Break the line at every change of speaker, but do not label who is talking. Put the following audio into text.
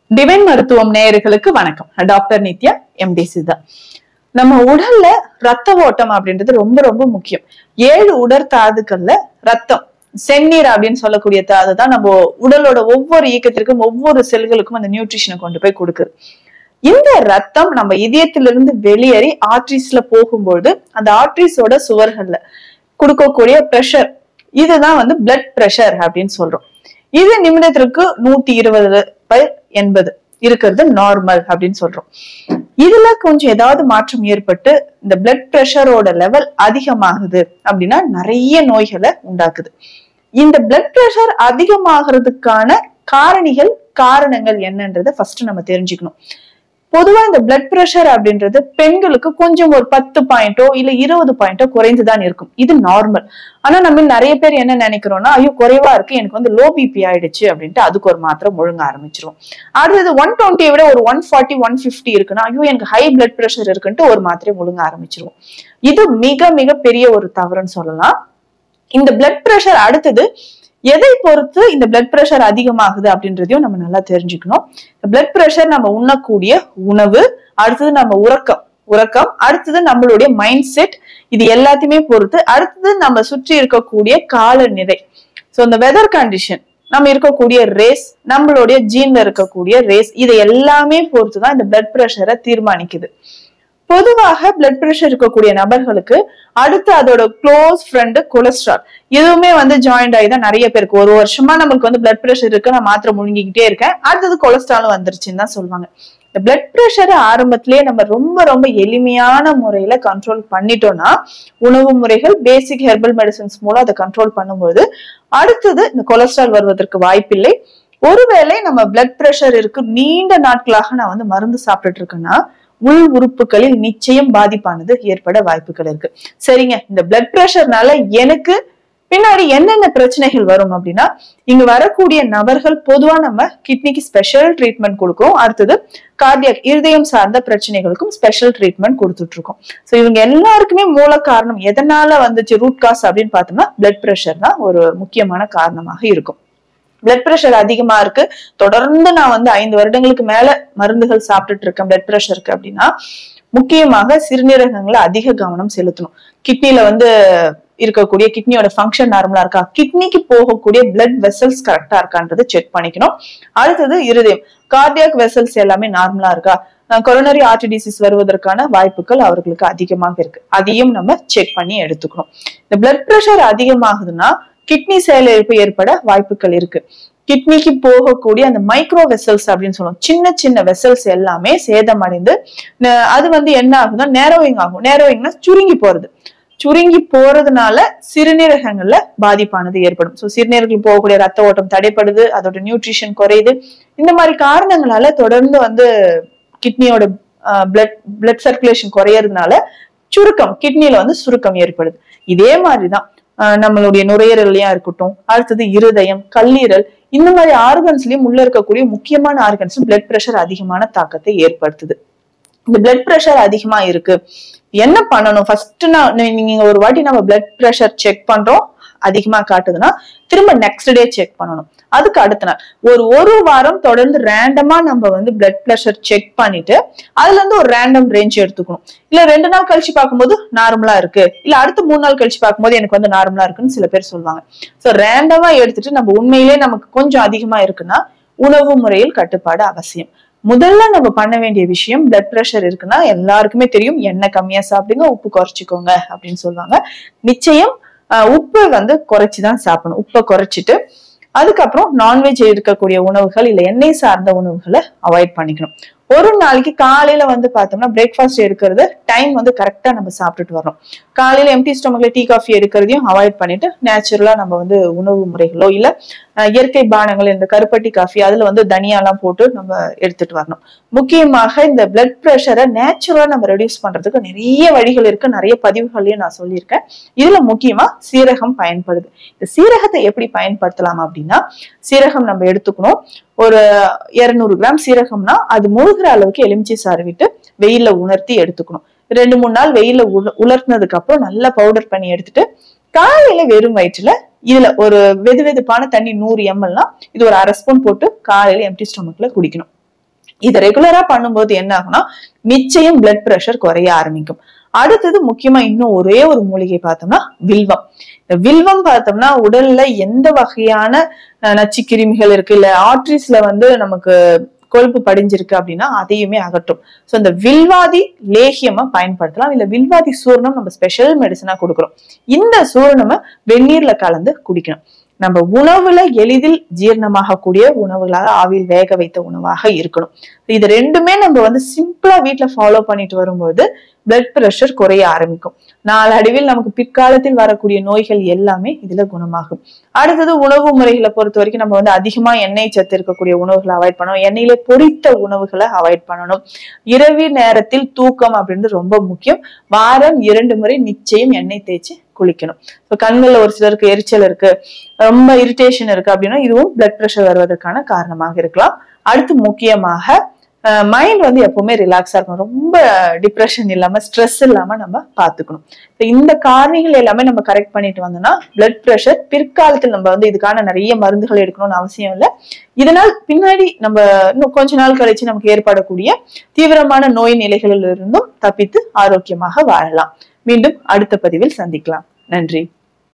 divine மருத்துவம் நேயர்களுக்கு வணக்கம் நான் டாக்டர் நித்யா எம்டி சிதா நம்ம உடல்ல ரத்த ஓட்டம் அப்படின்றது ரொம்ப ரொம்ப முக்கியம் ஏழு உடற்தாதுக்கள்ல ரத்தம் செந்நீர் அப்படின்னு சொல்லக்கூடிய தாது தான் நம்ம உடலோட ஒவ்வொரு இயக்கத்திற்கும் ஒவ்வொரு செல்களுக்கும் அந்த நியூட்ரிஷனை கொண்டு போய் கொடுக்குது இந்த ரத்தம் நம்ம இதயத்திலிருந்து வெளியேறி ஆர்ட்ரிஸ்ல போகும்போது அந்த ஆர்ட்ரிஸோட சுவர்கள்ல கொடுக்கக்கூடிய ப்ரெஷர் இதுதான் வந்து பிளட் ப்ரெஷர் அப்படின்னு சொல்றோம் இது நிமிடத்திற்கு நூத்தி இருபது பை எண்பது இருக்கிறது நார்மல் அப்படின்னு சொல்றோம் இதுல கொஞ்சம் ஏதாவது மாற்றம் ஏற்பட்டு இந்த பிளட் ப்ரெஷரோட லெவல் அதிகமாகுது அப்படின்னா நிறைய நோய்களை உண்டாக்குது இந்த பிளட் ப்ரெஷர் அதிகமாகிறதுக்கான காரணிகள் காரணங்கள் என்னன்றதை ஃபர்ஸ்ட் நம்ம தெரிஞ்சுக்கணும் பொதுவா இந்த பிளட் பிரஷர் அப்படின்றது பெண்களுக்கு கொஞ்சம் ஒரு பத்து பாயிண்டோ இல்ல இருபது பாயிண்டோ குறைந்துதான் இருக்கும் இது நார்மல் ஆனா நம்ம நிறைய பேர் என்ன நினைக்கிறோம்னா ஐயோ குறைவா இருக்கு எனக்கு வந்து லோ பிபி ஆயிடுச்சு அப்படின்ட்டு அதுக்கு ஒரு மாத்திரை முழுங்க ஆரம்பிச்சிருவோம் அடுத்தது ஒன் டுவெண்ட்டியை விட ஒரு ஒன் ஃபார்ட்டி ஒன் ஃபிஃப்டி இருக்குன்னா ஐயோ எனக்கு ஹை பிளட் பிரஷர் இருக்குன்ட்டு ஒரு மாத்திரை முழுங்க ஆரம்பிச்சிருவோம் இது மிக மிக பெரிய ஒரு தவறுன்னு சொல்லலாம் இந்த பிளட் பிரஷர் அடுத்தது எதை பொறுத்து இந்த பிளட் பிரஷர் அதிகமாகுது அப்படின்றதையும் நம்ம நல்லா தெரிஞ்சுக்கணும் பிளட் பிரஷர் நம்ம உண்ணக்கூடிய உணவு அடுத்தது நம்ம உறக்கம் உறக்கம் அடுத்தது நம்மளுடைய மைண்ட் செட் இது எல்லாத்தையுமே பொறுத்து அடுத்தது நம்ம சுற்றி இருக்கக்கூடிய காலநிலை ஸோ இந்த வெதர் கண்டிஷன் நம்ம இருக்கக்கூடிய ரேஸ் நம்மளுடைய ஜீன்ல இருக்கக்கூடிய ரேஸ் இதை எல்லாமே பொறுத்து தான் இந்த பிளட் பிரஷரை தீர்மானிக்குது பொதுவாக பிளட் பிரஷர் இருக்கக்கூடிய நபர்களுக்கு அடுத்து அதோட க்ளோஸ் ஃப்ரெண்டு கொலஸ்ட்ரால் இதுவுமே வந்து ஜாயிண்ட் ஆகி தான் நிறைய பேருக்கு ஒரு வருஷமா நம்மளுக்கு வந்து பிளட் பிரஷர் இருக்கு நான் மாத்திரை முழுங்கிக்கிட்டே இருக்கேன் அடுத்தது கொலஸ்ட்ராலும் வந்துருச்சுன்னு தான் சொல்லுவாங்க இந்த பிளட் பிரஷர் ஆரம்பத்திலேயே நம்ம ரொம்ப ரொம்ப எளிமையான முறையில கண்ட்ரோல் பண்ணிட்டோம்னா உணவு முறைகள் பேசிக் ஹெர்பல் மெடிசன்ஸ் மூலம் அதை கண்ட்ரோல் பண்ணும்போது அடுத்தது இந்த கொலஸ்ட்ரால் வருவதற்கு வாய்ப்பில்லை ஒருவேளை நம்ம பிளட் பிரஷர் இருக்கு நீண்ட நாட்களாக நான் வந்து மருந்து சாப்பிட்டுட்டு இருக்கேன்னா உள் உறுப்புகளில் நிச்சயம் பாதிப்பானது ஏற்பட வாய்ப்புகள் இருக்கு சரிங்க இந்த பிளட் பிரஷர்னால எனக்கு பின்னாடி என்னென்ன பிரச்சனைகள் வரும் அப்படின்னா இங்க வரக்கூடிய நபர்கள் பொதுவா நம்ம கிட்னிக்கு ஸ்பெஷல் ட்ரீட்மெண்ட் கொடுக்கும் அடுத்தது கார்டியாக் இருதயம் சார்ந்த பிரச்சனைகளுக்கும் ஸ்பெஷல் ட்ரீட்மெண்ட் கொடுத்துட்டு இருக்கோம் ஸோ இவங்க எல்லாருக்குமே மூல காரணம் எதனால வந்துச்சு ரூட் காஸ் அப்படின்னு பார்த்தோம்னா பிளட் பிரஷர் தான் ஒரு முக்கியமான காரணமாக இருக்கும் பிளட் பிரஷர் அதிகமா இருக்கு தொடர்ந்து நான் வந்து ஐந்து வருடங்களுக்கு மேல மருந்துகள் சாப்பிட்டுட்டு இருக்கேன் பிளட் பிரஷருக்கு அப்படின்னா முக்கியமாக சிறுநீரகங்களை அதிக கவனம் செலுத்தணும் கிட்னில வந்து இருக்கக்கூடிய கிட்னியோட ஃபங்க்ஷன் நார்மலா இருக்கா கிட்னிக்கு போகக்கூடிய பிளட் வெசல்ஸ் கரெக்டா இருக்கான்றது செக் பண்ணிக்கணும் அடுத்தது இருதயம் கார்டியாக் வெசல்ஸ் எல்லாமே நார்மலா இருக்கா கொரோனரி ஆர்டி டிசீஸ் வருவதற்கான வாய்ப்புகள் அவர்களுக்கு அதிகமாக இருக்கு அதையும் நம்ம செக் பண்ணி எடுத்துக்கணும் இந்த பிளட் பிரஷர் அதிகமாகுதுன்னா கிட்னி செயலிழப்பு ஏற்பட வாய்ப்புகள் இருக்கு கிட்னிக்கு போகக்கூடிய அந்த மைக்ரோ வெசல்ஸ் அப்படின்னு சொல்லுவோம் சின்ன சின்ன வெசல்ஸ் எல்லாமே சேதமடைந்து அது வந்து என்ன ஆகுதுன்னா நேரோவிங் ஆகும் நேரோவிங்னா சுருங்கி போறது சுருங்கி போறதுனால சிறுநீரகங்கள்ல பாதிப்பானது ஏற்படும் ஸோ சிறுநீரகங்கள் போகக்கூடிய ரத்த ஓட்டம் தடைப்படுது அதோட நியூட்ரிஷன் குறையுது இந்த மாதிரி காரணங்களால தொடர்ந்து வந்து கிட்னியோட பிளட் பிளட் சர்க்குலேஷன் குறையறதுனால சுருக்கம் கிட்னில வந்து சுருக்கம் ஏற்படுது இதே மாதிரிதான் நம்மளுடைய நுரையீரலையா இருக்கட்டும் அடுத்தது இருதயம் கல்லீரல் இந்த மாதிரி ஆர்கன்ஸ்லயும் உள்ள இருக்கக்கூடிய முக்கியமான ஆர்கன்ஸ் பிளட் பிரஷர் அதிகமான தாக்கத்தை ஏற்படுத்துது இந்த பிளட் பிரஷர் அதிகமா இருக்கு என்ன பண்ணணும் ஃபர்ஸ்ட் நான் நீங்க ஒரு வாட்டி நம்ம பிளட் பிரஷர் செக் பண்றோம் அதிகமா காட்டுதுன்னா திரும்ப நெக்ஸ்ட் டே செக் பண்ணணும் அதுக்கு அடுத்த நாள் ஒரு ஒரு வாரம் தொடர்ந்து ரேண்டமா நம்ம வந்து பிளட் பிரஷர் செக் பண்ணிட்டு அதுல இருந்து ஒரு ரேண்டம் ரேஞ்ச் எடுத்துக்கணும் இல்ல ரெண்டு நாள் கழிச்சு பார்க்கும்போது நார்மலா இருக்கு இல்ல அடுத்த மூணு நாள் கழிச்சு பார்க்கும்போது எனக்கு வந்து நார்மலா இருக்குன்னு சில பேர் சொல்லுவாங்க சோ ரேண்டமா எடுத்துட்டு நம்ம உண்மையிலே நமக்கு கொஞ்சம் அதிகமா இருக்குன்னா உணவு முறையில் கட்டுப்பாடு அவசியம் முதல்ல நம்ம பண்ண வேண்டிய விஷயம் பிளட் ப்ரெஷர் இருக்குன்னா எல்லாருக்குமே தெரியும் எண்ணெய் கம்மியா சாப்பிடுங்க உப்பு குறைச்சிக்கோங்க அப்படின்னு சொல்லுவாங்க நிச்சயம் உப்பை வந்து குறைச்சிதான் சாப்பிடணும் உப்பை குறைச்சிட்டு அதுக்கப்புறம் நான்வெஜ் இருக்கக்கூடிய உணவுகள் இல்ல எண்ணெய் சார்ந்த உணவுகளை அவாய்ட் பண்ணிக்கணும் ஒரு நாளைக்கு காலையில வந்து பார்த்தோம்னா பிரேக்ஃபாஸ்ட் எடுக்கிறது டைம் வந்து கரெக்டா நம்ம சாப்பிட்டுட்டு வரோம் காலையில எம்டி ஸ்டொமக்ல டீ காஃபி எடுக்கிறதையும் அவாய்ட் பண்ணிட்டு நேச்சுரலா நம்ம வந்து உணவு முறைகளோ இல்ல இயற்கை பானங்கள் இந்த கருப்பட்டி காஃபி அதுல வந்து தனியாலாம் போட்டு நம்ம எடுத்துட்டு வரணும் முக்கியமாக இந்த பிளட் ப்ரெஷரை நேச்சுரலா நம்ம ரெடியூஸ் பண்றதுக்கு நிறைய வழிகள் இருக்கு நிறைய பதிவுகளையும் நான் சொல்லியிருக்கேன் இதுல முக்கியமா சீரகம் பயன்படுது இந்த சீரகத்தை எப்படி பயன்படுத்தலாம் அப்படின்னா சீரகம் நம்ம எடுத்துக்கணும் ஒரு இருநூறு கிராம் சீரகம்னா அது முழுகிற அளவுக்கு எலுமிச்சை சாறு விட்டு வெயில்ல உணர்த்தி எடுத்துக்கணும் ரெண்டு மூணு நாள் வெயில்ல உலர்த்தினதுக்கு அப்புறம் நல்லா பவுடர் பண்ணி எடுத்துட்டு காலையில வெறும் வயிற்றுல இதுல ஒரு வெது வெதுப்பான தண்ணி நூறு எம்எல்னா இது ஒரு அரை ஸ்பூன் போட்டு காலையில எம்டி ஸ்டொமக்ல குடிக்கணும் இதை ரெகுலரா பண்ணும்போது என்ன ஆகும்னா நிச்சயம் பிளட் பிரஷர் குறைய ஆரம்பிக்கும் அடுத்தது முக்கியமா இன்னும் ஒரே ஒரு மூலிகை பார்த்தோம்னா வில்வம் இந்த வில்வம் பார்த்தோம்னா உடல்ல எந்த வகையான அஹ், நச்சு கிருமிகள் இருக்கு இல்ல ஆர்ட்ரிஸ்ல வந்து நமக்கு கொழுப்பு படிஞ்சிருக்கு அப்படின்னா அதையுமே அகற்றும் ஸோ இந்த வில்வாதி லேகியமா பயன்படுத்தலாம் இல்ல வில்வாதி சூர்ணம் நம்ம ஸ்பெஷல் மெடிசனா கொடுக்குறோம் இந்த சூர்ணமை வெந்நீர்ல கலந்து குடிக்கணும் நம்ம உணவுல எளிதில் ஜீரணமாகக்கூடிய உணவுகளாக ஆவியில் வேக வைத்த உணவாக இருக்கணும் இது ரெண்டுமே நம்ம வந்து சிம்பிளா வீட்ல ஃபாலோ பண்ணிட்டு வரும்போது பிளட் பிரஷர் குறைய ஆரம்பிக்கும் நாளடைவில் நமக்கு பிற்காலத்தில் வரக்கூடிய நோய்கள் எல்லாமே இதுல குணமாகும் அடுத்தது உணவு முறைகளை பொறுத்த வரைக்கும் நம்ம வந்து அதிகமா எண்ணெய் சத்து இருக்கக்கூடிய உணவுகளை அவாய்ட் பண்ணணும் எண்ணெயில பொரித்த உணவுகளை அவாய்ட் பண்ணணும் இரவு நேரத்தில் தூக்கம் அப்படின்றது ரொம்ப முக்கியம் வாரம் இரண்டு முறை நிச்சயம் எண்ணெய் தேய்ச்சி குளிக்கணும் இப்போ கண்கள்ல ஒரு சிலருக்கு எரிச்சல் இருக்கு ரொம்ப இரிட்டேஷன் இருக்கு அப்படின்னா இதுவும் பிளட் பிரஷர் வருவதற்கான காரணமாக இருக்கலாம் அடுத்து முக்கியமாக மைண்ட் வந்து எப்பவுமே ரிலாக்ஸா இருக்கணும் ரொம்ப டிப்ரெஷன் இல்லாம ஸ்ட்ரெஸ் இல்லாம நம்ம பாத்துக்கணும் இப்ப இந்த காரணிகள் எல்லாமே நம்ம கரெக்ட் பண்ணிட்டு வந்தோம்னா பிளட் பிரஷர் பிற்காலத்தில் நம்ம வந்து இதுக்கான நிறைய மருந்துகள் எடுக்கணும்னு அவசியம் இல்லை இதனால் பின்னாடி நம்ம இன்னும் கொஞ்ச நாள் கழிச்சு நமக்கு ஏற்படக்கூடிய தீவிரமான நோய் நிலைகளில் இருந்தும் தப்பித்து ஆரோக்கியமாக வாழலாம் மீண்டும் அடுத்த பதிவில் சந்திக்கலாம் நன்றி